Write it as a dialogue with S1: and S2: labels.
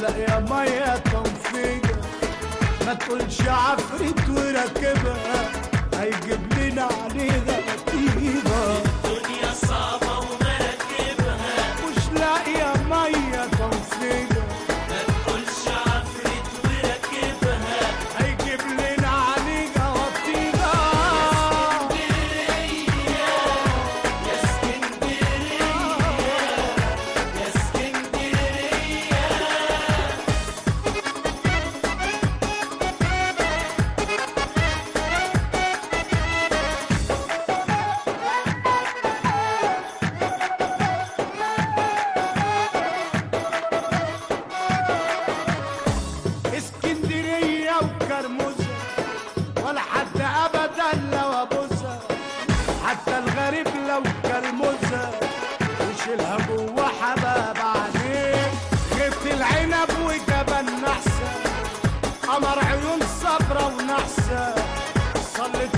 S1: لا يا مية توفيق ما تقولش عفريت وراكبها هيجيب لنا عليها نتيجة
S2: الدنيا صعبة ومراكبها
S1: مش لاقية مية توفيق
S2: ما تقولش عفريت وراكبها
S1: هيجيب لنا عليها وطيبة
S2: يا اسكندرية يا اسكندرية
S1: اسكندرية وكرموزة ولا حد أبدا لو أبوسها حتى الغريب لو كرموزة وشيلها جوا حباب عليه غيرت العنب وجبل نحسة قمر عيون صبرة ونحسة صلت